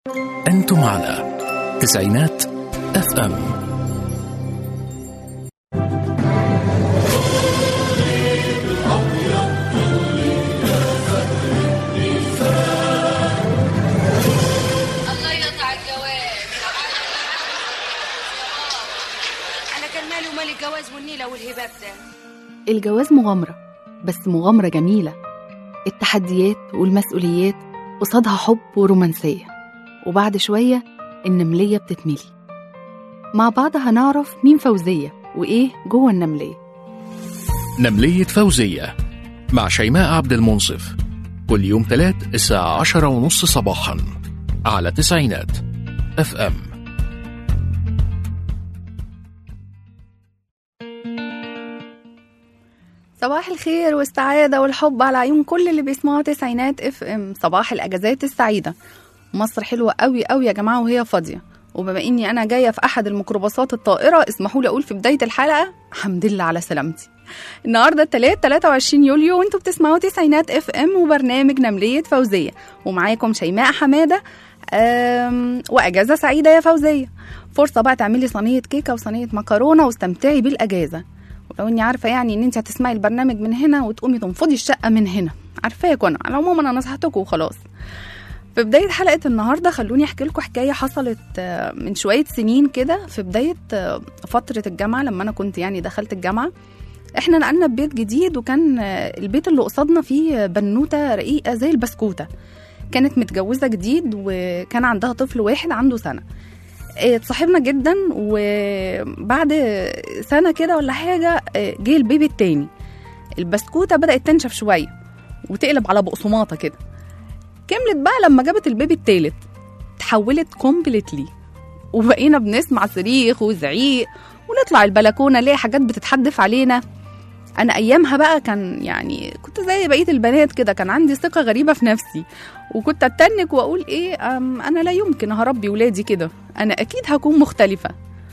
أنتم على تسعينات اف ام الله يقطع الجواز انا كان مالي ومال الجواز والنيله والهباب ده الجواز مغامرة بس مغامرة جميلة التحديات والمسؤوليات قصادها حب ورومانسية وبعد شوية النملية بتتملي مع بعض هنعرف مين فوزية وإيه جوه النملية نملية فوزية مع شيماء عبد المنصف كل يوم تلات الساعة عشرة ونص صباحا على تسعينات اف ام صباح الخير والسعادة والحب على عيون كل اللي بيسمعوا تسعينات اف ام صباح الأجازات السعيدة مصر حلوة قوي قوي يا جماعة وهي فاضية وبما اني انا جايه في احد الميكروباصات الطائره اسمحوا لي اقول في بدايه الحلقه الحمد لله على سلامتي النهارده الثلاث 23 يوليو وانتوا بتسمعوا تسعينات اف ام وبرنامج نمليه فوزيه ومعاكم شيماء حماده أم، واجازه سعيده يا فوزيه فرصه بقى تعملي صينيه كيكه وصينيه مكرونه واستمتعي بالاجازه ولو اني عارفه يعني ان انت هتسمعي البرنامج من هنا وتقومي تنفضي الشقه من هنا عارفاكوا انا على العموم انا نصحتكم وخلاص في بداية حلقة النهاردة خلوني أحكي لكم حكاية حصلت آه، من شوية سنين كده في بداية آه، فترة الجامعة لما أنا كنت يعني دخلت الجامعة احنا نقلنا ببيت جديد وكان آه، البيت اللي قصادنا فيه بنوتة رقيقة زي البسكوتة كانت متجوزة جديد وكان عندها طفل واحد عنده سنة آه، اتصاحبنا جدا وبعد سنة كده ولا حاجة آه، جه البيبي التاني البسكوتة بدأت تنشف شوية وتقلب على بقسماطة كده كملت بقى لما جابت البيبي التالت اتحولت كومبليتلي وبقينا بنسمع صريخ وزعيق ونطلع البلكونه نلاقي حاجات بتتحدف علينا انا ايامها بقى كان يعني كنت زي بقيه البنات كده كان عندي ثقه غريبه في نفسي وكنت اتنك واقول ايه أم انا لا يمكن هربي ولادي كده انا اكيد هكون مختلفه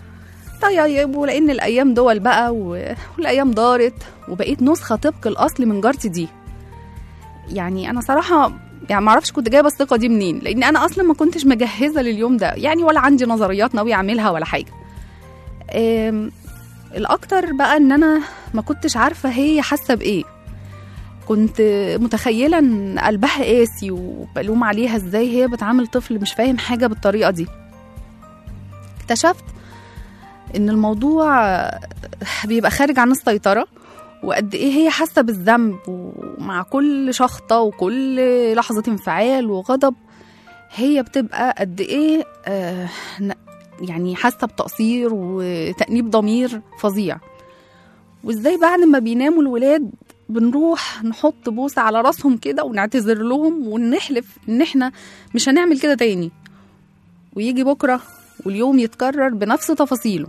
طيب ولان الايام دول بقى و- والايام دارت وبقيت نسخه طبق الاصل من جارتي دي يعني انا صراحه يعني ما اعرفش كنت جايبه الثقه دي منين لان انا اصلا ما كنتش مجهزه لليوم ده يعني ولا عندي نظريات ناويه اعملها ولا حاجه أم، الاكتر بقى ان انا ما كنتش عارفه هي حاسه بايه كنت متخيله ان قلبها قاسي وبلوم عليها ازاي هي بتعامل طفل مش فاهم حاجه بالطريقه دي اكتشفت ان الموضوع بيبقى خارج عن السيطره وقد ايه هي حاسه بالذنب ومع كل شخطه وكل لحظه انفعال وغضب هي بتبقى قد ايه آه ن- يعني حاسه بتقصير وتانيب ضمير فظيع وازاي بعد ما بيناموا الولاد بنروح نحط بوسه على راسهم كده ونعتذر لهم ونحلف ان احنا مش هنعمل كده تاني ويجي بكره واليوم يتكرر بنفس تفاصيله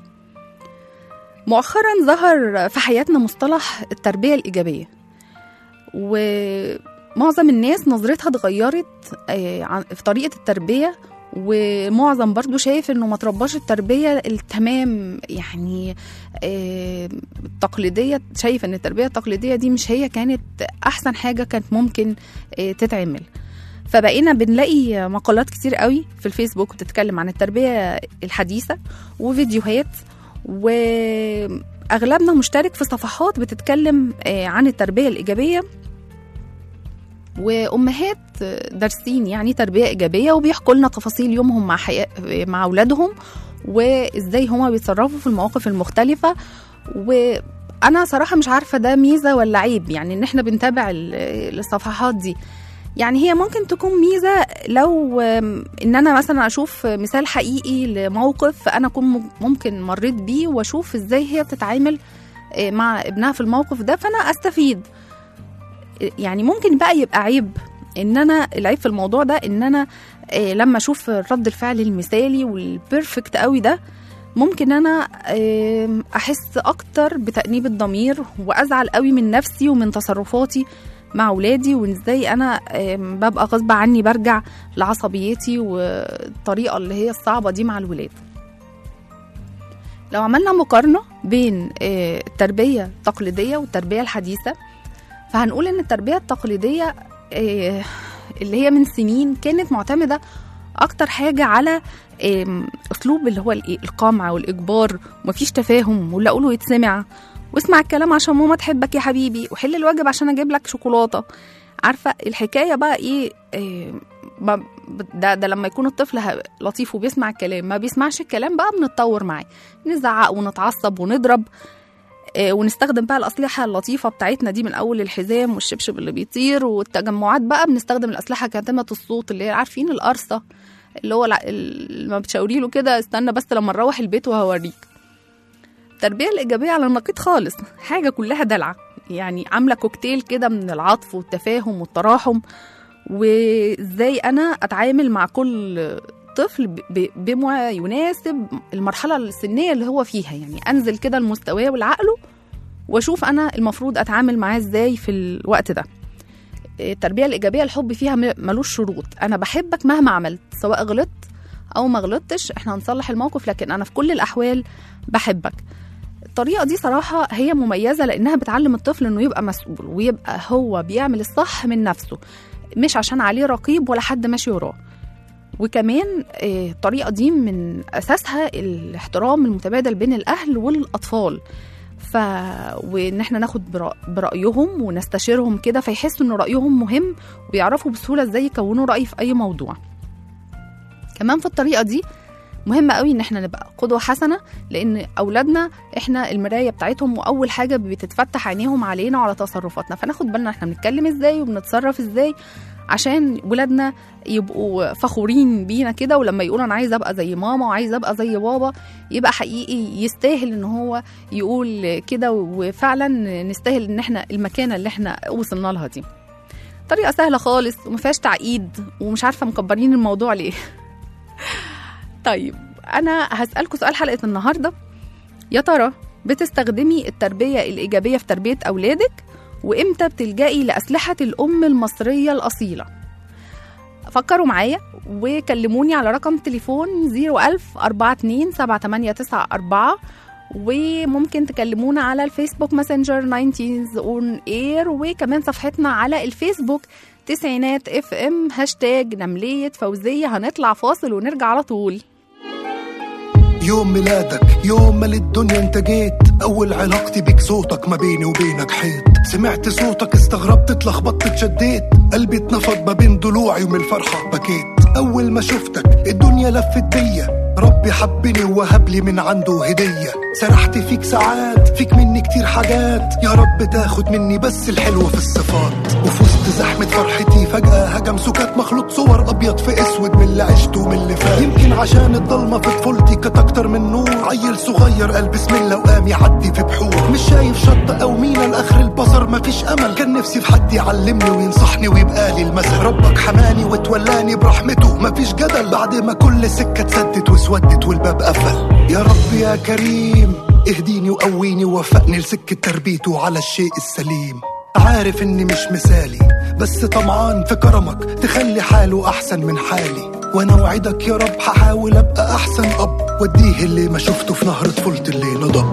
مؤخرا ظهر في حياتنا مصطلح التربية الإيجابية ومعظم الناس نظرتها اتغيرت آه، عن- في طريقة التربية ومعظم برضو شايف انه ما ترباش التربية التمام يعني آه، التقليدية شايف ان التربية التقليدية دي مش هي كانت احسن حاجة كانت ممكن آه، تتعمل فبقينا بنلاقي مقالات كتير قوي في الفيسبوك بتتكلم عن التربية الحديثة وفيديوهات واغلبنا مشترك في صفحات بتتكلم آه، عن التربيه الايجابيه وامهات آه، دارسين يعني تربيه ايجابيه وبيحكوا لنا تفاصيل يومهم مع حياة مع اولادهم وازاي هما بيتصرفوا في المواقف المختلفه وانا صراحه مش عارفه ده ميزه ولا عيب يعني ان احنا بنتابع ال- الصفحات دي يعني هي ممكن تكون ميزه لو آم، ان انا مثلا اشوف مثال حقيقي لموقف انا اكون مم- ممكن مريت بيه واشوف ازاي هي بتتعامل آه، مع ابنها في الموقف ده فانا استفيد آه، يعني ممكن بقى يبقى عيب ان انا العيب في الموضوع ده ان انا آه، لما اشوف رد الفعل المثالي والبيرفكت قوي ده ممكن انا آم، احس اكتر بتانيب الضمير وازعل قوي من نفسي ومن تصرفاتي مع ولادي وان ازاي انا آم، ببقى غصب عني برجع لعصبيتي والطريقه اللي هي الصعبه دي مع الولاد لو عملنا مقارنه بين آه، التربيه التقليديه والتربيه الحديثه فهنقول ان التربيه التقليديه آه، اللي هي من سنين كانت معتمده اكتر حاجه على آم، اسلوب اللي هو الإيه؟ القمع والاجبار ومفيش تفاهم ولا اقوله يتسمع واسمع الكلام عشان ماما تحبك يا حبيبي وحل الواجب عشان اجيب لك شوكولاته عارفه الحكايه بقى ايه آم، ما- ده ده لما يكون الطفل ه- لطيف وبيسمع الكلام ما بيسمعش الكلام بقى بنتطور معاه نزعق ونتعصب ونضرب آه، ونستخدم بقى الأسلحة اللطيفة بتاعتنا دي من أول الحزام والشبشب اللي بيطير والتجمعات بقى بنستخدم الأسلحة كاتمة الصوت اللي هي عارفين القرصة اللي هو الع- ال- لما بتشاوري له كده استنى بس لما نروح البيت وهوريك التربية الإيجابية على النقيض خالص حاجة كلها دلع يعني عاملة كوكتيل كده من العطف والتفاهم والتراحم وإزاي أنا أتعامل مع كل طفل ب- ب- بما يناسب المرحلة السنية اللي هو فيها يعني أنزل كده لمستواه ولعقله واشوف انا المفروض اتعامل معاه ازاي في الوقت ده التربيه الايجابيه الحب فيها م- ملوش شروط انا بحبك مهما عملت سواء غلطت او ما غلطتش احنا هنصلح الموقف لكن انا في كل الاحوال بحبك الطريقه دي صراحه هي مميزه لانها بتعلم الطفل انه يبقى مسؤول ويبقى هو بيعمل الصح من نفسه مش عشان عليه رقيب ولا حد ماشي وراه وكمان آه، الطريقه دي من اساسها الاحترام المتبادل بين الاهل والاطفال ف وان احنا ناخد برأ- برايهم ونستشيرهم كده فيحسوا ان رايهم مهم ويعرفوا بسهوله ازاي يكونوا راي في اي موضوع كمان في الطريقه دي مهم قوي ان احنا نبقى قدوه حسنه لان اولادنا احنا المرايه بتاعتهم واول حاجه بتتفتح عينيهم علينا وعلى تصرفاتنا فناخد بالنا احنا بنتكلم ازاي وبنتصرف ازاي عشان ولادنا يبقوا فخورين بينا كده ولما يقولوا انا عايز ابقى زي ماما وعايز ابقى زي بابا يبقى حقيقي يستاهل ان هو يقول كده وفعلا نستاهل ان احنا المكانه اللي احنا وصلنا لها دي طريقه سهله خالص وما فيهاش تعقيد ومش عارفه مكبرين الموضوع ليه طيب انا هسالكم سؤال حلقه النهارده يا ترى بتستخدمي التربيه الايجابيه في تربيه اولادك وامتى بتلجئي لاسلحه الام المصريه الاصيله فكروا معايا وكلموني على رقم تليفون 01000 42 7894 وممكن تكلمونا على الفيسبوك ماسنجر 90s اون اير وكمان صفحتنا على الفيسبوك تسعينات اف ام هاشتاج نملية فوزية هنطلع فاصل ونرجع على طول يوم ميلادك يوم ما للدنيا انت جيت اول علاقتي بيك صوتك ما بيني وبينك حيط سمعت صوتك استغربت اتلخبطت اتشديت قلبي اتنفض ما بين ضلوعي ومن الفرحة بكيت اول ما شفتك الدنيا لفت بيا ربي حبني ووهب لي من عنده هدية سرحت فيك ساعات فيك مني كتير حاجات يا رب تاخد مني بس الحلو في الصفات وفي وسط زحمة فرحتي فجأة هجم سكات مخلوط صور أبيض في أسود من اللي عشته ومن اللي فات يمكن عشان الضلمة في طفولتي كانت أكتر من نور عيل صغير قال بسم الله وقام يعدي في بحور مش شايف شط أو مينا لآخر البصر مفيش أمل كان نفسي في حد يعلمني وينصحني ويبقى لي المثل ربك حماني وتولاني برحمته مفيش جدل بعد ما كل سكة اتسدت واسودت والباب قفل يا رب يا كريم اهديني وقويني ووفقني لسكة تربيته على الشيء السليم عارف اني مش مثالي بس طمعان في كرمك تخلي حاله احسن من حالي وانا وعدك يا رب هحاول ابقى احسن اب واديه اللي ما شفته في نهر طفولتي اللي نضب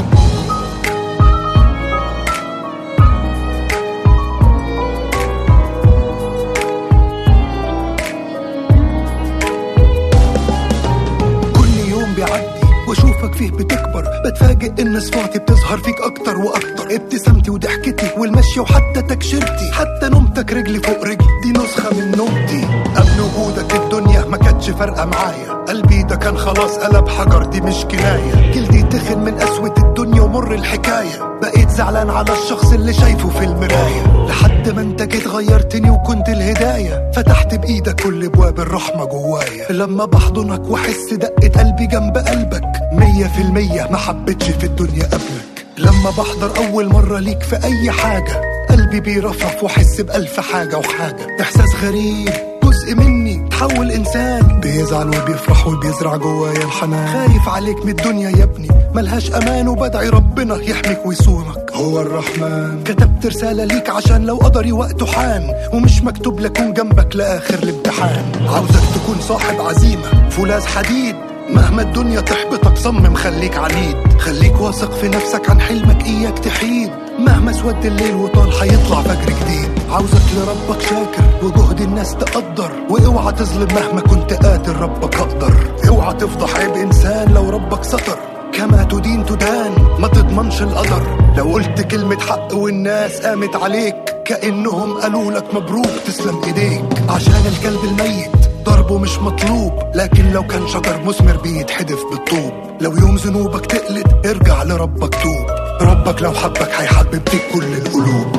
كل يوم بيعدي واشوفك فيه بتكبر بتفاجئ ان صفاتي بتظهر فيك اكتر واكتر ابتسامتي وضحكتي والمشي وحتى تكشيرتي حتى نومتك رجلي فوق رجلي دي نسخة من نومتي قبل وجودك الدنيا ما كانتش فارقة معايا قلبي ده كان خلاص قلب حجر دي مش كناية جلدي تخن من قسوة الدنيا ومر الحكاية بقيت زعلان على الشخص اللي شايفه في المراية لحد ما انت جيت غيرتني وكنت الهداية فتحت بإيدك كل ابواب الرحمة جوايا لما بحضنك واحس دقة قلبي جنب قلبك مية في المية ما حبيتش في الدنيا قبلك لما بحضر أول مرة ليك في أي حاجة قلبي بيرفرف واحس بألف حاجة وحاجة إحساس غريب جزء مني تحول إنسان بيزعل وبيفرح وبيزرع جوايا الحنان خايف عليك من الدنيا يا ابني ملهاش أمان وبدعي ربنا يحميك ويصونك هو الرحمن كتبت رسالة ليك عشان لو قدري وقته حان ومش مكتوب لكون جنبك لآخر الامتحان عاوزك تكون صاحب عزيمة فولاذ حديد مهما الدنيا تحبطك صمم خليك عنيد خليك واثق في نفسك عن حلمك اياك تحيد مهما سود الليل وطال حيطلع فجر جديد عاوزك لربك شاكر وجهد الناس تقدر واوعى تظلم مهما كنت قادر ربك اقدر اوعى تفضح عيب انسان لو ربك ستر كما تدين تدان ما تضمنش القدر لو قلت كلمة حق والناس قامت عليك كأنهم قالوا لك مبروك تسلم ايديك عشان الكلب الميت ضربه مش مطلوب لكن لو كان شجر مثمر بيتحدف بالطوب لو يوم ذنوبك تقلد ارجع لربك توب ربك لو حبك هيحبب فيك كل القلوب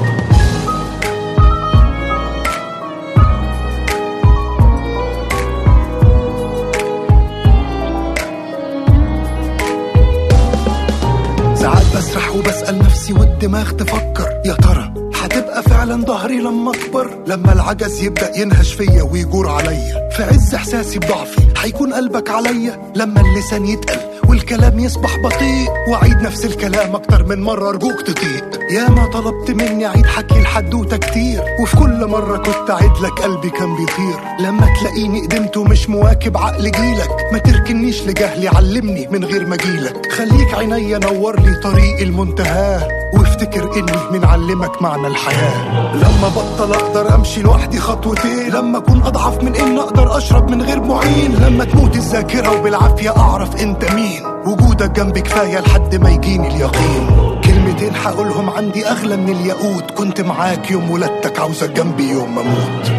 ساعات بسرح وبسأل نفسي والدماغ تفكر يا ترى هتبقى فعلا ظهري لما اكبر لما العجز يبدا ينهش فيا ويجور عليا في عز احساسي بضعفي هيكون قلبك عليا لما اللسان يتقل والكلام يصبح بطيء واعيد نفس الكلام اكتر من مره ارجوك تطيق يا ما طلبت مني اعيد حكي الحدوته كتير وفي كل مره كنت اعيد لك قلبي كان بيطير لما تلاقيني قدمت ومش مواكب عقل جيلك ما تركنيش لجهلي علمني من غير ما اجيلك خليك عينيا نور لي طريق المنتهى وافتكر اني من علمك معنى الحياه لما بطل اقدر امشي لوحدي خطوتين لما اكون اضعف من ان اقدر اشرب من غير معين لما تموت الذاكره وبالعافيه اعرف انت مين وجودك جنبي كفايه لحد ما يجيني اليقين كلمتين هقولهم عندي اغلى من الياقوت كنت معاك يوم ولادتك عاوزك جنبي يوم ما اموت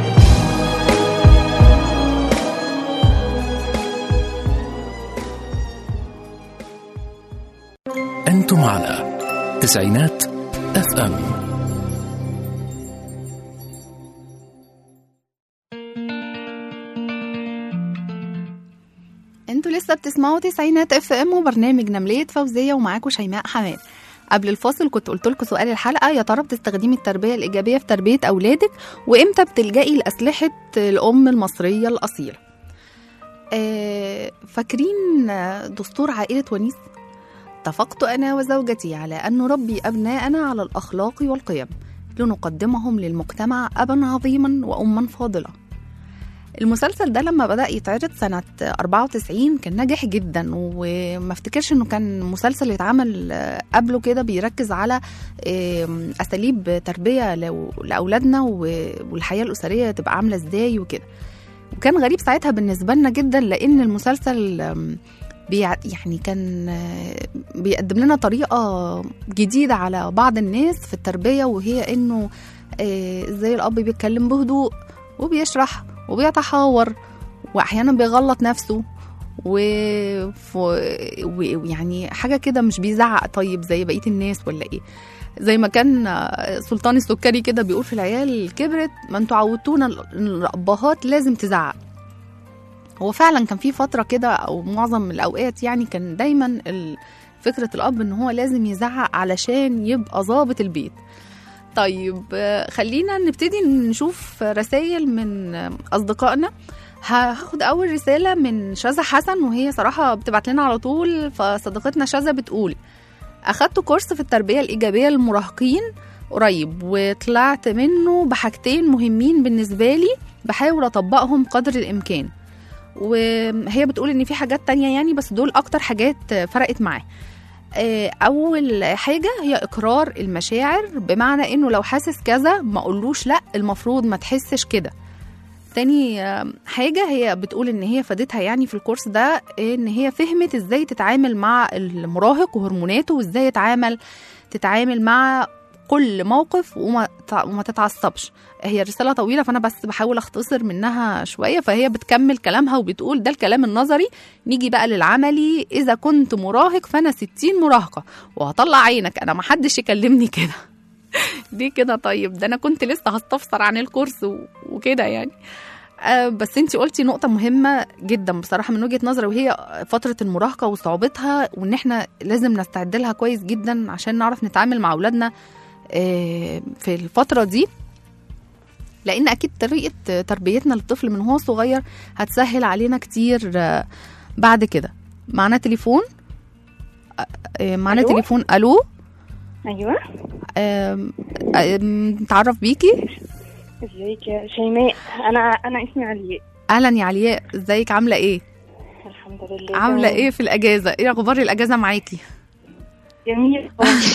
أنتم على تسعينات اف ام انتوا لسه بتسمعوا تسعينات اف ام وبرنامج نملية فوزية ومعاكم شيماء حماد قبل الفاصل كنت قلت لكم سؤال الحلقة يا ترى بتستخدمي التربية الإيجابية في تربية أولادك وإمتى بتلجئي لأسلحة الأم المصرية الأصيلة آه، فاكرين دستور عائلة ونيس اتفقت أنا وزوجتي على أن نربي أبناءنا على الأخلاق والقيم لنقدمهم للمجتمع أبا عظيما وأما فاضلة المسلسل ده لما بدأ يتعرض سنة 94 كان ناجح جدا وما افتكرش انه كان مسلسل يتعمل آه، قبله كده بيركز على آم، اساليب تربية لو- لاولادنا و- والحياة الاسرية تبقى عاملة ازاي وكده وكان غريب ساعتها بالنسبة لنا جدا لان المسلسل آم، بيع يعني كان آه، بيقدم لنا طريقة جديدة على بعض الناس في التربية وهي انه آه، ازاي الاب بيتكلم بهدوء وبيشرح وبيتحاور واحيانا بيغلط نفسه و... ف... و... ويعني حاجه كده مش بيزعق طيب زي بقيه الناس ولا ايه زي ما كان آه، سلطان السكري كده بيقول في العيال كبرت ما انتوا عودتونا ال- الابهات لازم تزعق هو فعلا كان في فتره كده او معظم الاوقات يعني كان دايما ال- فكره الاب ان هو لازم يزعق علشان يبقى ظابط البيت طيب آه، خلينا نبتدي نشوف رسائل من آه، أصدقائنا هاخد أول رسالة من شذى حسن وهي صراحة بتبعت لنا على طول فصديقتنا شذى بتقول أخدت كورس في التربية الإيجابية للمراهقين قريب وطلعت منه بحاجتين مهمين بالنسبة لي بحاول أطبقهم قدر الإمكان وهي بتقول إن في حاجات تانية يعني بس دول أكتر حاجات فرقت معاه آه، اول حاجه هي اقرار المشاعر بمعنى انه لو حاسس كذا ما اقولوش لا المفروض ما تحسش كده تاني آه، حاجة هي بتقول إن هي فادتها يعني في الكورس ده إن هي فهمت إزاي تتعامل مع المراهق وهرموناته وإزاي يتعامل تتعامل مع كل موقف وما تع- وما تتعصبش هي الرسالة طويلة فأنا بس بحاول أختصر منها شوية فهي بتكمل كلامها وبتقول ده الكلام النظري نيجي بقى للعملي إذا كنت مراهق فأنا 60 مراهقة وهطلع عينك أنا محدش يكلمني كده دي كده طيب ده أنا كنت لسه هستفسر عن الكورس و- وكده يعني آه بس انت قلتي نقطة مهمة جدا بصراحة من وجهة نظري وهي فترة المراهقة وصعوبتها وان احنا لازم نستعد لها كويس جدا عشان نعرف نتعامل مع اولادنا آه في الفترة دي لان اكيد طريقة تربيتنا للطفل من هو صغير هتسهل علينا كتير آه بعد كده معانا تليفون آه، آه، معانا ألو؟ تليفون الو ايوه آم، آم، نتعرف بيكي ازيك يا شيماء انا انا اسمي علياء اهلا يا علياء ازيك عامله ايه الحمد لله عامله تمام. ايه في الاجازه ايه اخبار الاجازه معاكي جميل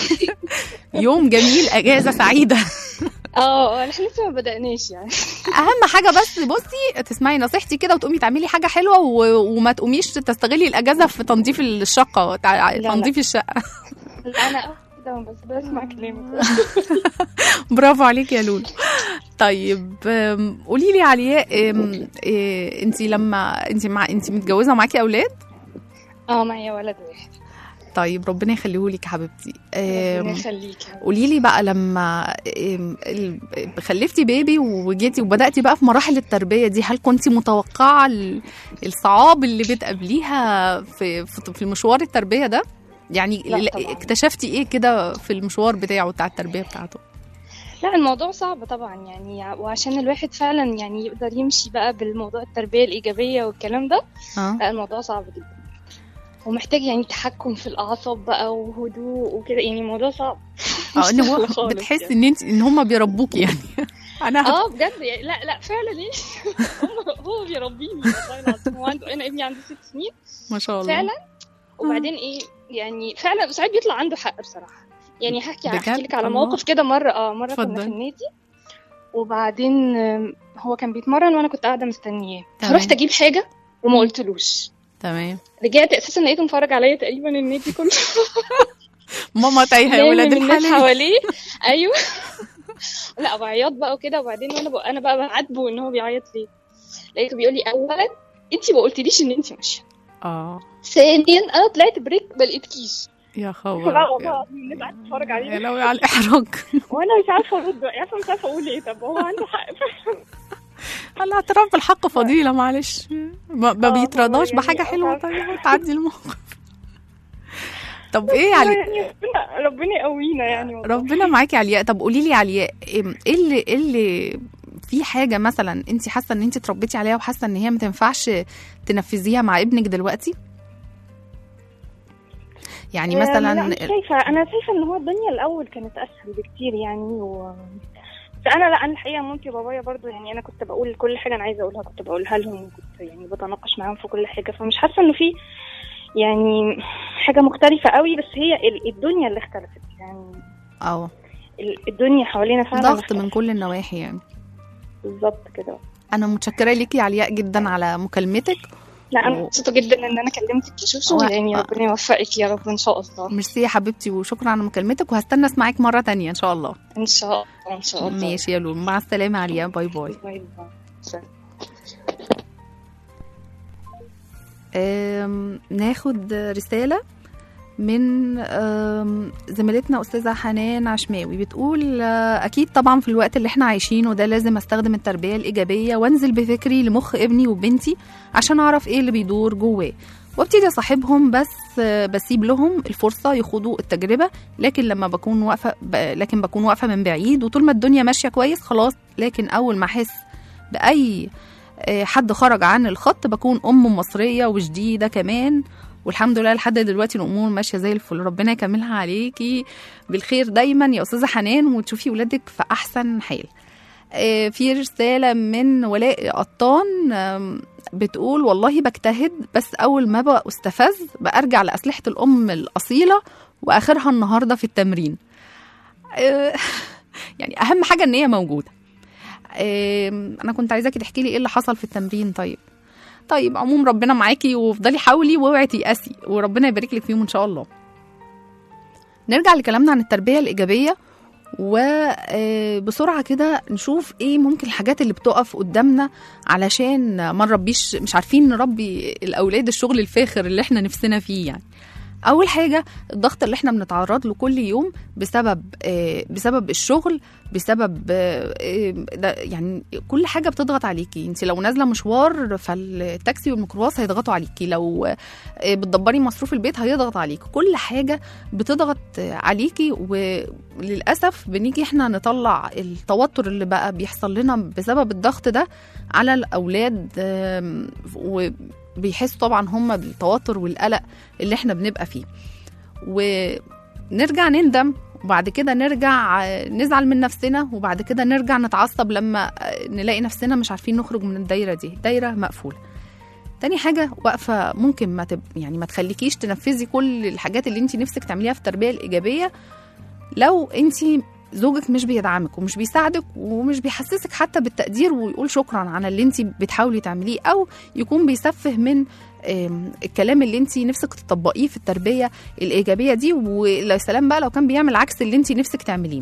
يوم جميل اجازه سعيده اه احنا لسه ما بدأناش يعني اهم حاجه بس بصي تسمعي نصيحتي كده وتقومي تعملي حاجه حلوه و... وما تقوميش تستغلي الاجازه في تنظيف الشقه تع... لا. تنظيف الشقه لا انا أول كده بس بسمع كلامك برافو عليك يا لولو طيب أم، قولي لي علياء انت لما انت مع انت متجوزه ومعاكي اولاد اه معايا ولد واحد طيب ربنا يخليهولك يا حبيبتي ربنا أم، يخليك قولي لي بقى لما أم، ال- خلفتي بيبي وجيتي وبداتي بقى في مراحل التربيه دي هل كنت متوقعه ال- الصعاب اللي بتقابليها في في في المشوار التربيه ده يعني لا ل- طبعاً. اكتشفتي ايه كده في المشوار بتاعه بتاع التربيه بتاعته لا الموضوع صعب طبعا يعني وعشان الواحد فعلا يعني يقدر يمشي بقى بالموضوع التربية الإيجابية والكلام ده اه لا الموضوع صعب جدا ومحتاج يعني تحكم في الأعصاب بقى وهدوء وكده يعني الموضوع صعب اه ان هو سهل خالص بتحسي يعني. ان انت ان هم بيربوكي يعني انا هت- اه بجد يعني لا لا فعلا ايه هو هو بيربيني والله العظيم هو عنده انا ابني عنده ست سنين ما شاء الله فعلا وبعدين ايه يعني فعلا ساعات بيطلع عنده حق بصراحه يعني هحكي بجد؟ هحكي لك على الله. موقف كده مره اه مره كنا اتفضل. في النادي وبعدين آم، هو كان بيتمرن وانا كنت قاعده مستنياه تمام. فرحت اجيب حاجه وما قلتلوش تمام رجعت اساسا لقيته متفرج عليا تقريبا النادي كله ماما تايهه يا لامم ولاد الناس الحلال حواليه ايوه لا وعياط بقى وكده وبعدين وانا بقى انا بقى بعاتبه ان هو بيعيط ليه لقيته بيقول لي اولا انت ما قلتليش ان انت ماشيه اه ثانيا انا طلعت بريك ما لقيتكيش يا خبر لا والله أبيض. العظيم الناس قاعده تتفرج يا علينا لوي على الاحراج وانا مش عارفه ارد عارفه مش عارفه اقول ايه طب هو عنده حق الاعتراف بالحق فضيله معلش ما, ما آه، بيترضاش يعني بحاجه حلوه عارفة. طيب تعدي الموقف طب ايه يا علي يعني ربنا ربنا يقوينا يعني والله. ربنا معاكي يا علياء طب قولي لي يا علياء ايه إيه اللي ايه اللي في حاجه مثلا انت حاسه ان انت اتربيتي عليها وحاسه ان هي ما تنفعش تنفذيها مع ابنك دلوقتي يعني آه، لا مثلا مش شايفه انا شايفه ان هو الدنيا الاول كانت اسهل بكتير يعني و فانا لا انا الحقيقه مامتي وبابايا برضو يعني انا كنت بقول كل حاجه انا عايزه اقولها كنت بقولها لهم وكنت يعني بتناقش معاهم في كل حاجه فمش حاسه انه في يعني حاجه مختلفه قوي بس هي ال- الدنيا اللي اختلفت يعني اه ال- الدنيا حوالينا فعلا ضغط اختلفت. من كل النواحي يعني بالظبط كده انا متشكره ليكي يا علياء جدا على مكالمتك لا انا و- مبسوطه جدا ان انا كلمتك يا شوشو و- يعني آه. ربنا يوفقك يا رب ان شاء الله ميرسي يا حبيبتي وشكرا على مكالمتك وهستنى اسمعك مره تانية ان شاء الله ان شاء الله ان شاء الله ماشي يا لولو مع السلامه يا علياء باي باي باي باي سلام. أم، ناخد رسالة من أم، زميلتنا أستاذة حنان عشماوي بتقول آه، أكيد طبعا في الوقت اللي احنا عايشينه ده لازم أستخدم التربية الإيجابية وأنزل بفكري لمخ ابني وبنتي عشان أعرف إيه اللي بيدور جواه وابتدي أصاحبهم بس آه، بسيب لهم الفرصة يخوضوا التجربة لكن لما بكون واقفة ب- لكن بكون واقفة من بعيد وطول ما الدنيا ماشية كويس خلاص لكن أول ما أحس بأي آه، حد خرج عن الخط بكون ام مصريه وجديده كمان والحمد لله لحد دلوقتي الامور ماشيه زي الفل ربنا يكملها عليكي بالخير دايما يا استاذه حنان وتشوفي ولادك في احسن حال آه، في رساله من ولاء قطان آم، بتقول والله بجتهد بس اول ما بستفز برجع لاسلحه الام الاصيله واخرها النهارده في التمرين آه، يعني اهم حاجه ان هي موجوده آم، انا كنت عايزاكي تحكي لي ايه اللي حصل في التمرين طيب طيب عموم ربنا معاكي وافضلي حاولي واوعي تيأسي وربنا يبارك لك فيهم ان شاء الله نرجع لكلامنا عن التربيه الايجابيه وبسرعه كده نشوف ايه ممكن الحاجات اللي بتقف قدامنا علشان ما نربيش مش عارفين نربي الاولاد الشغل الفاخر اللي احنا نفسنا فيه يعني اول حاجه الضغط اللي احنا بنتعرض له كل يوم بسبب آه، بسبب الشغل بسبب آه، آه، ده يعني كل حاجه بتضغط عليكي انت لو نازله مشوار فالتاكسي والميكروباص هيضغطوا عليكي لو آه، بتدبري مصروف البيت هيضغط عليكي كل حاجه بتضغط عليكي وللاسف بنيجي احنا نطلع التوتر اللي بقى بيحصل لنا بسبب الضغط ده على الاولاد آم، وبيحسوا طبعا هم بالتوتر والقلق اللي احنا بنبقى فيه ونرجع نندم وبعد كده نرجع آه، نزعل من نفسنا وبعد كده نرجع نتعصب لما آه، نلاقي نفسنا مش عارفين نخرج من الدايرة دي دايرة مقفولة تاني حاجه واقفه ممكن ما تب يعني ما تخليكيش تنفذي كل الحاجات اللي انت نفسك تعمليها في التربيه الايجابيه لو انت زوجك مش بيدعمك ومش بيساعدك ومش بيحسسك حتى بالتقدير ويقول شكرا على اللي انت بتحاولي تعمليه او يكون بيسفه من آم، الكلام اللي انت نفسك تطبقيه في التربيه الايجابيه دي ويا سلام بقى لو كان بيعمل عكس اللي انت نفسك تعمليه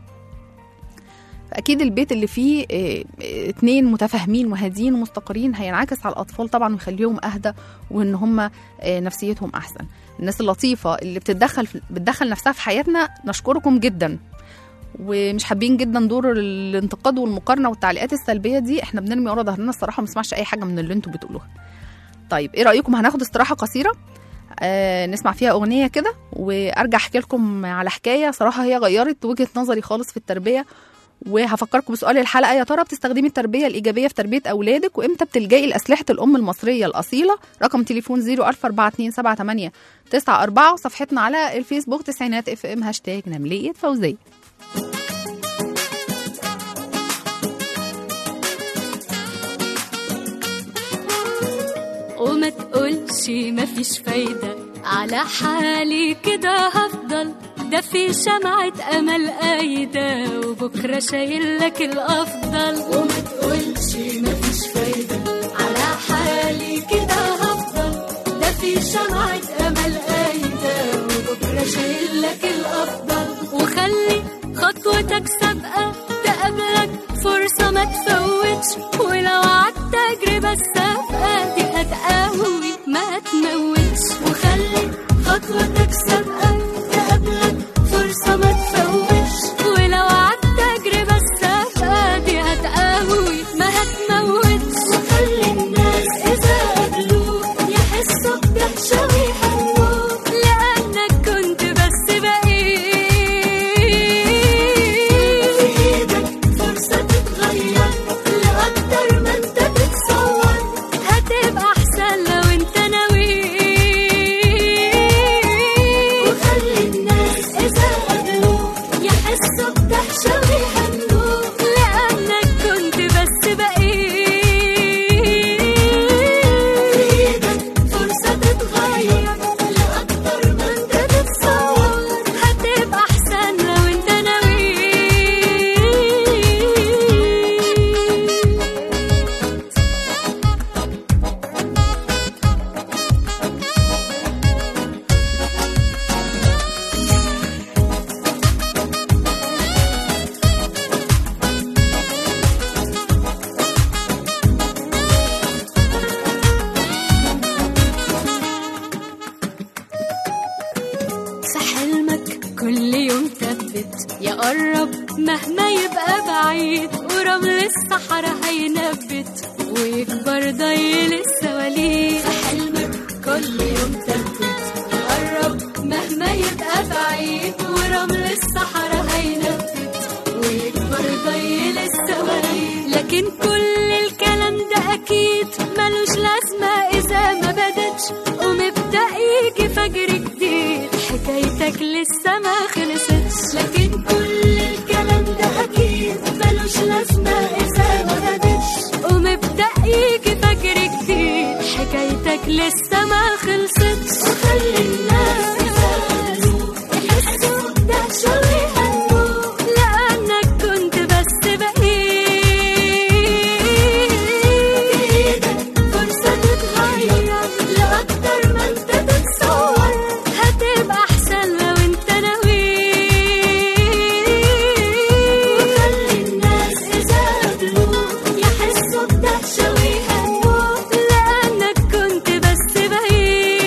فاكيد البيت اللي فيه آه، آه، اتنين متفاهمين وهادين ومستقرين هينعكس على الاطفال طبعا ويخليهم اهدى وان هم آه، نفسيتهم احسن الناس اللطيفه اللي بتتدخل في بتدخل نفسها في حياتنا نشكركم جدا ومش حابين جدا دور الانتقاد والمقارنه والتعليقات السلبيه دي احنا بنرمي ورا ظهرنا الصراحه ما نسمعش اي حاجه من اللي انتوا بتقولوها طيب ايه رايكم هناخد استراحه قصيره آه نسمع فيها اغنيه كده وارجع احكي لكم على حكايه صراحه هي غيرت وجهه نظري خالص في التربيه وهفكركم بسؤال الحلقه يا ترى بتستخدمي التربيه الايجابيه في تربيه اولادك وامتى بتلجئي لاسلحه الام المصريه الاصيله رقم تليفون 0142789 94 وصفحتنا على الفيسبوك تسعينات اف ام هاشتاج نمليه فوزيه وما تقولش مفيش فايدة على حالي كده هفضل ده في شمعة أمل قايدة وبكرة شايل لك الأفضل وما تقولش مفيش فايدة على حالي كده هفضل ده في شمعة أمل قايدة وبكرة شايل لك الأفضل وخلي خطوتك سابقة تقابلك فرصة ما تفوتش ولو عدت تجربة السابقة دي هتقوي ما تموتش وخلي خطوتك سابقة تقابلك فرصة ما تفوتش ولو عدت تجربة السابقة دي هتقوي ما هتموتش وخلي الناس إذا قابلوك يحسوا بدهشة ويحبوك لأنك كنت بس بقيت في إيدك فرصة تتغير لأكتر ما أنت تتصور هتبقى أحسن لو أنت ناوي وخلي الناس إذا قابلوك يحسوا بدهشة ويهنوك لأنك كنت بس بقيت في إيدك فرصة تتغير لأكتر ما أنت تتصور هتبقى أحسن لو أنت ناوي في حلمك كل يوم ثبت يقرب مهما يبقى بعيد ورمل الصحراء هينبت ويكبر ضيل السواليف في حلمك كل يوم ثبت يقرب مهما يبقى بعيد ورمل الصحراء هينبت ويكبر ضيل السواليف لكن كل الكلام ده اكيد ملوش لازمه اذا ما بدتش ومبدا يجي فجر جديد حكايتك لسه ما خلصتش لكن كل الكلام ده اكيد ملوش لازمه اذا ما بدتش ومبدا يجي فجر جديد حكايتك لسه ما خلصتش وخلي الناس يسألوك يحسوا بدهشة ويهنوك لأنك كنت بس بقيت بإيدك فرصة تتغير لأكتر ما أنت تتصور هتبقى أحسن لو أنت ناوي وخلي الناس إذا قابلوك يحسوا بدهشة ويهنوك لأنك كنت بس بقيت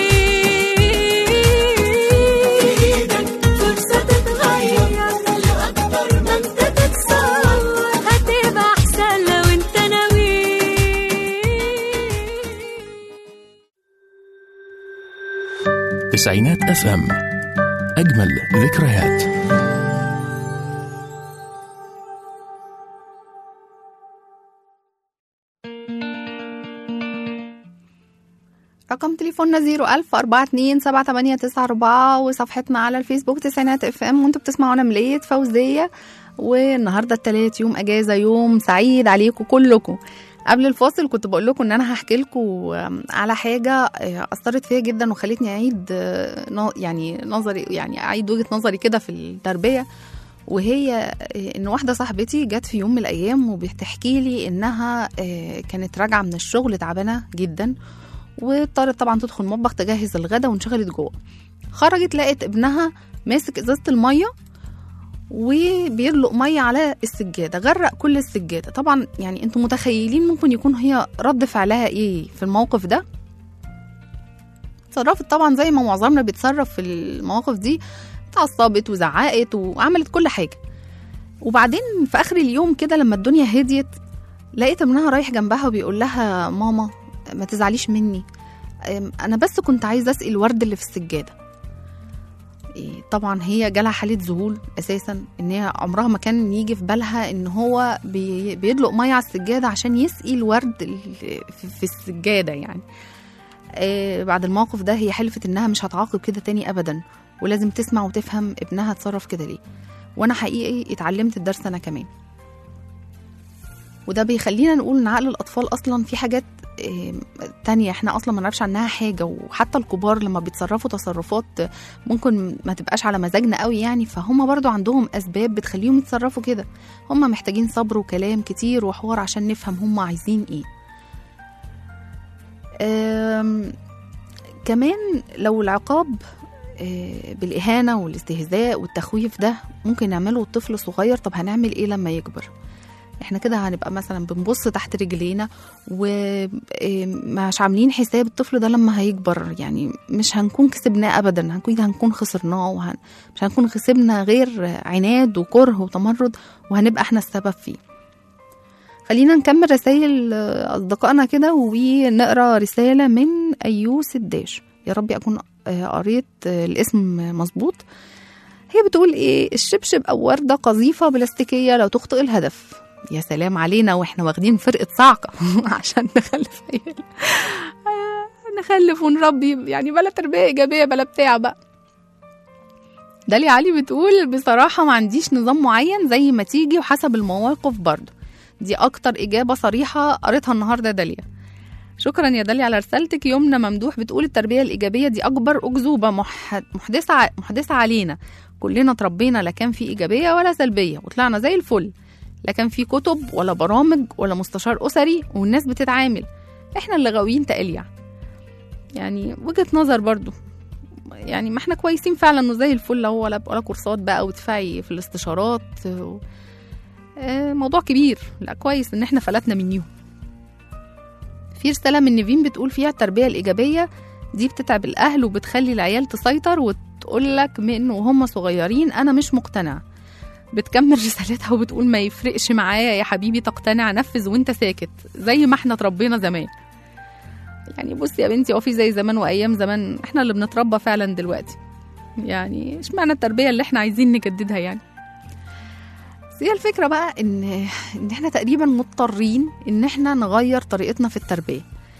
بإيدك فرصة تتغير لأكتر ما أنت تتصور هتبقى أحسن لو أنت ناوي تسعينات اف ام اجمل ذكريات رقم تليفوننا 01000 42 7894 وصفحتنا على الفيسبوك تسعينات اف ام وانتوا بتسمعونا ملية فوزية والنهاردة التلات يوم اجازة يوم سعيد عليكم كلكم قبل الفاصل كنت بقول لكم ان انا هحكي لكم على حاجه آه، اثرت فيا جدا وخلتني اعيد آه، ن- يعني نظري يعني اعيد وجهه نظري كده في التربيه وهي آه، ان واحده صاحبتي جت في يوم من الايام وبتحكي لي انها آه، كانت راجعه من الشغل تعبانه جدا واضطرت طبعا تدخل المطبخ تجهز الغدا وانشغلت جوه خرجت لقت ابنها ماسك ازازه الميه وبيدلق ميه على السجاده غرق كل السجاده طبعا يعني انتم متخيلين ممكن يكون هي رد فعلها ايه في الموقف ده اتصرفت طبعا زي ما معظمنا بيتصرف في المواقف دي اتعصبت وزعقت وعملت كل حاجه وبعدين في اخر اليوم كده لما الدنيا هديت لقيت ابنها رايح جنبها وبيقول لها ماما ما تزعليش مني أم، انا بس كنت عايزه اسقي الورد اللي في السجاده إيه، طبعا هي جالها حاله ذهول اساسا ان هي عمرها ما كان يجي في بالها ان هو بي- بيدلق ميه على السجاده عشان يسقي الورد اللي في- في السجاده يعني آه، بعد الموقف ده هي حلفت انها مش هتعاقب كده تاني ابدا ولازم تسمع وتفهم ابنها اتصرف كده ليه وانا حقيقي اتعلمت الدرس انا كمان وده بيخلينا نقول ان عقل الاطفال اصلا في حاجات آه، تانية احنا اصلا ما نعرفش عنها حاجه وحتى الكبار لما بيتصرفوا تصرفات ممكن ما تبقاش على مزاجنا قوي يعني فهم برضو عندهم اسباب بتخليهم يتصرفوا كده هم محتاجين صبر وكلام كتير وحوار عشان نفهم هم عايزين ايه أم، كمان لو العقاب آه، بالإهانة والاستهزاء والتخويف ده ممكن نعمله الطفل صغير طب هنعمل إيه لما يكبر احنا كده هنبقى مثلا بنبص تحت رجلينا ومش عاملين حساب الطفل ده لما هيكبر يعني مش هنكون كسبناه ابدا هنكون هنكون خسرناه وهن مش هنكون كسبنا غير عناد وكره وتمرد وهنبقى احنا السبب فيه خلينا نكمل رسائل اصدقائنا كده ونقرا رساله من ايوس الداش يا رب اكون آه، قريت آه، الاسم مظبوط هي بتقول ايه الشبشب او ورده قذيفه بلاستيكيه لو تخطئ الهدف يا سلام علينا واحنا واخدين فرقه صعقه عشان نخلف عيال آه، نخلف ونربي يعني بلا تربيه ايجابيه بلا بتاع بقى داليا علي بتقول بصراحه ما عنديش نظام معين زي ما تيجي وحسب المواقف برضه دي اكتر اجابه صريحه قريتها النهارده داليا شكرا يا داليا على رسالتك يمنى ممدوح بتقول التربيه الايجابيه دي اكبر اكذوبه مح- محدثه ع- محدثه علينا كلنا اتربينا لا كان في ايجابيه ولا سلبيه وطلعنا زي الفل لا كان في كتب ولا برامج ولا مستشار اسري والناس بتتعامل احنا اللي غاويين تقليع يعني وجهه نظر برضو يعني ما احنا كويسين فعلا انه زي الفل اهو ولا ولا كورسات بقى وتدفعي في الاستشارات و... آه، موضوع كبير لا كويس ان احنا فلتنا منيهم في رساله من نيفين بتقول فيها التربيه الايجابيه دي بتتعب الاهل وبتخلي العيال تسيطر وتقول لك من وهم صغيرين انا مش مقتنع بتكمل رسالتها وبتقول ما يفرقش معايا يا حبيبي تقتنع نفذ وانت ساكت زي ما احنا اتربينا زمان يعني بصي يا بنتي هو في زي زمان وايام زمان احنا اللي بنتربى فعلا دلوقتي يعني اشمعنى التربيه اللي احنا عايزين نجددها يعني بس هي الفكره بقى ان ان احنا تقريبا مضطرين ان احنا نغير طريقتنا في التربيه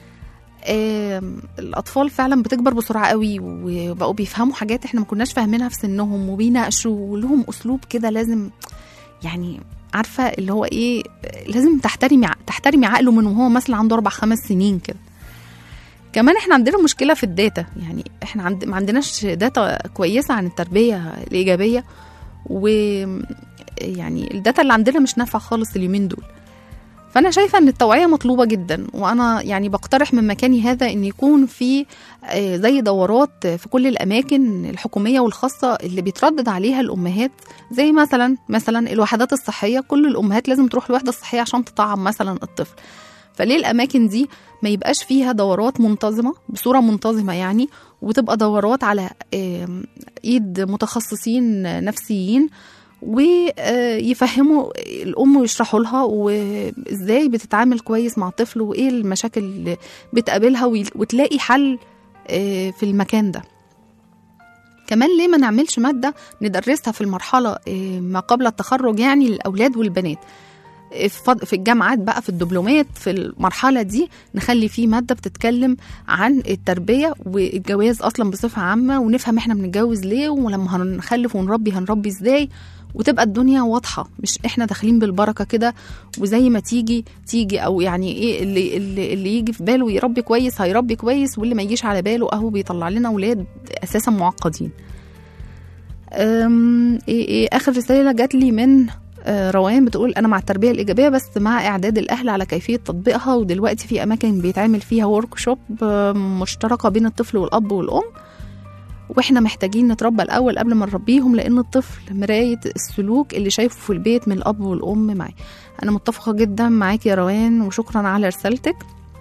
آم، الاطفال فعلا بتكبر بسرعه قوي وبقوا بيفهموا حاجات احنا ما كناش فاهمينها في سنهم وبيناقشوا ولهم اسلوب كده لازم يعني عارفه اللي هو ايه لازم تحترمي ع- تحترمي عقله من وهو مثلا عنده اربع خمس سنين كده كمان احنا عندنا مشكله في الداتا يعني احنا عند ما عندناش داتا كويسه عن التربيه الايجابيه و يعني الداتا اللي عندنا مش نافعه خالص اليومين دول فانا شايفه ان التوعيه مطلوبه جدا وانا يعني بقترح من مكاني هذا ان يكون في آه، زي دورات في كل الاماكن الحكوميه والخاصه اللي بيتردد عليها الامهات زي مثلا مثلا الوحدات الصحيه كل الامهات لازم تروح الوحده الصحيه عشان تطعم مثلا الطفل فليه الاماكن دي ما يبقاش فيها دورات منتظمه بصوره منتظمه يعني وتبقى دورات على آم، ايد متخصصين نفسيين ويفهموا الام ويشرحوا لها وازاي بتتعامل كويس مع الطفل وايه المشاكل اللي بتقابلها وي- وتلاقي حل آه، في المكان ده كمان ليه ما نعملش مادة ندرسها في المرحلة آه، ما قبل التخرج يعني للأولاد والبنات آه، في فض- في الجامعات بقى في الدبلومات في المرحلة دي نخلي فيه مادة بتتكلم عن التربية والجواز أصلا بصفة عامة ونفهم احنا بنتجوز ليه ولما هنخلف ونربي هنربي ازاي وتبقى الدنيا واضحه مش احنا داخلين بالبركه كده وزي ما تيجي تيجي او يعني ايه اللي اللي, اللي يجي في باله يربي كويس هيربي كويس واللي ما يجيش على باله اهو بيطلع لنا اولاد اساسا معقدين أم، ايه ايه اخر رساله جات لي من آه، روان بتقول انا مع التربيه الايجابيه بس مع اعداد الاهل على كيفيه تطبيقها ودلوقتي في اماكن بيتعمل فيها ورك شوب مشتركه بين الطفل والاب والام واحنا محتاجين نتربى الاول قبل ما نربيهم لان الطفل مرايه السلوك اللي شايفه في البيت من الاب والام معاه انا متفقه جدا معاك يا روان وشكرا على رسالتك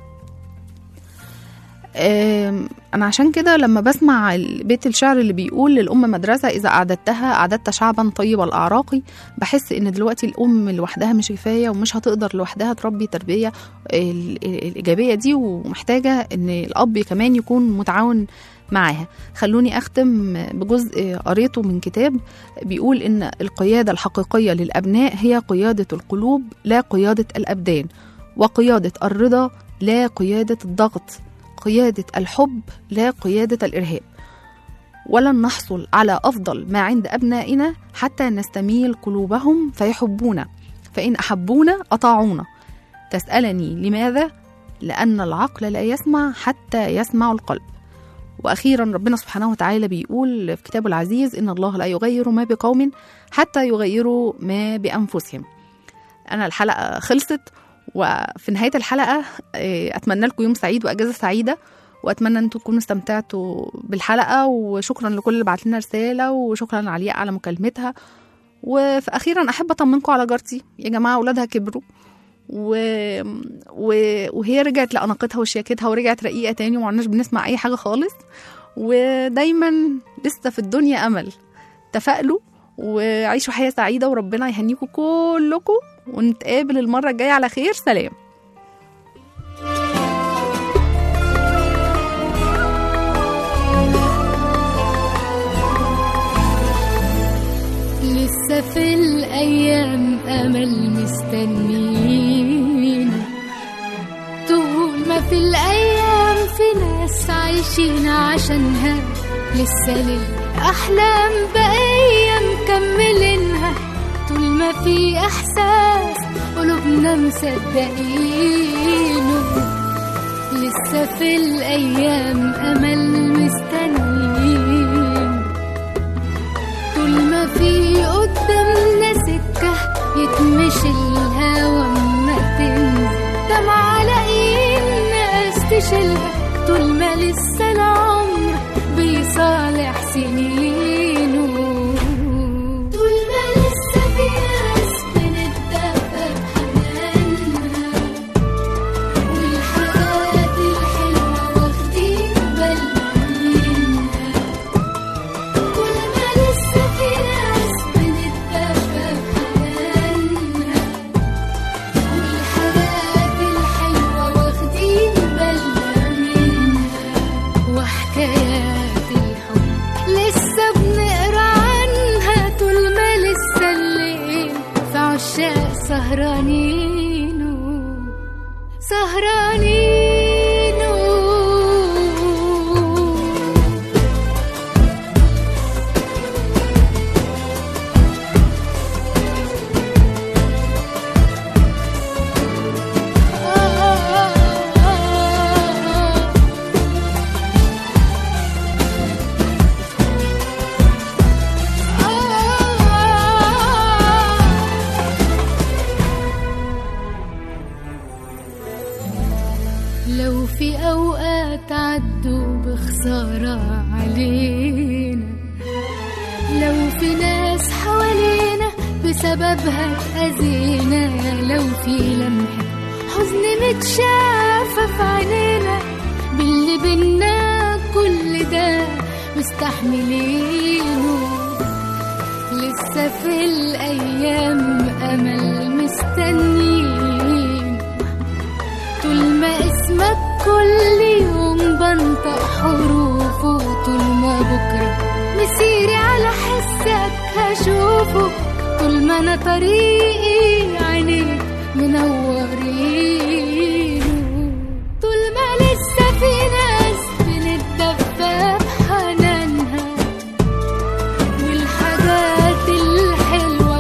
آم، انا عشان كده لما بسمع ال- بيت الشعر اللي بيقول للام مدرسه اذا اعددتها اعددت شعبا طيب الاعراق بحس ان دلوقتي الام لوحدها مش كفايه ومش هتقدر لوحدها تربي تربيه ال- ال- الايجابيه دي ومحتاجه ان الاب كمان يكون متعاون معاها خلوني اختم بجزء قريته من كتاب بيقول ان القياده الحقيقيه للابناء هي قياده القلوب لا قياده الابدان وقياده الرضا لا قياده الضغط قياده الحب لا قياده الارهاب ولن نحصل على افضل ما عند ابنائنا حتى نستميل قلوبهم فيحبونا فان احبونا اطاعونا تسالني لماذا لان العقل لا يسمع حتى يسمع القلب واخيرا ربنا سبحانه وتعالى بيقول في كتابه العزيز ان الله لا يغير ما بقوم حتى يغيروا ما بانفسهم انا الحلقه خلصت وفي نهايه الحلقه آه، اتمنى لكم يوم سعيد واجازه سعيده واتمنى ان تكونوا استمتعتوا بالحلقه وشكرا لكل اللي بعت لنا رساله وشكرا علياء على مكالمتها واخيرا احب اطمنكم على جارتي يا جماعه اولادها كبروا و... و... وهي رجعت لأناقتها وشياكتها ورجعت رقيقة تاني ومعناش بنسمع أي حاجة خالص ودايما لسه في الدنيا أمل تفائلوا وعيشوا حياة سعيدة وربنا يهنيكم كلكم ونتقابل المرة الجاية على خير سلام لسه في الأيام أمل مستنين طول ما في الأيام في ناس عايشين عشانها لسه للأحلام بقية مكملينها طول ما في إحساس قلوبنا مصدقينه لسه في الأيام أمل مستنيين طول ما في قدامنا سكة يتمشي الهوا ما تنزل دمعة لاقيين ناس تشيلها طول ما لسه العمر بيصالح سنينه طول ما لسه في ناس بنتدفى بحنانها والحاجات الحلوة واخدين بالنا منها كل ما لسه في ناس بنتدفى بحنانها والحاجات الحلوة واخدين بالنا منها وحكايات الحب لسه بنقرا عنها طول ما لسه الليل في عشاق سهرانين سهرانين لو في أوقات عدوا بخسارة علينا لو في ناس حوالينا بسببها اتأذينا لو في لمحة حزن متشافة في عينينا باللي بينا كل ده مستحملينه لسه في الأيام أمل مستنيين طول ما اسمك كل يوم بنطق حروفه طول ما بكرة مسيري على حسك هشوفه طول ما أنا طريقي عينيك منورين طول ما لسه في ناس بنتدفى بحنانها والحاجات الحلوة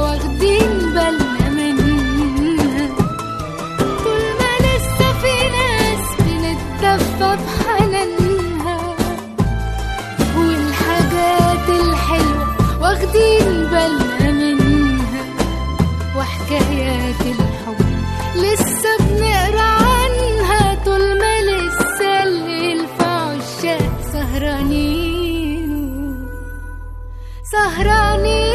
سهرانين سهرانين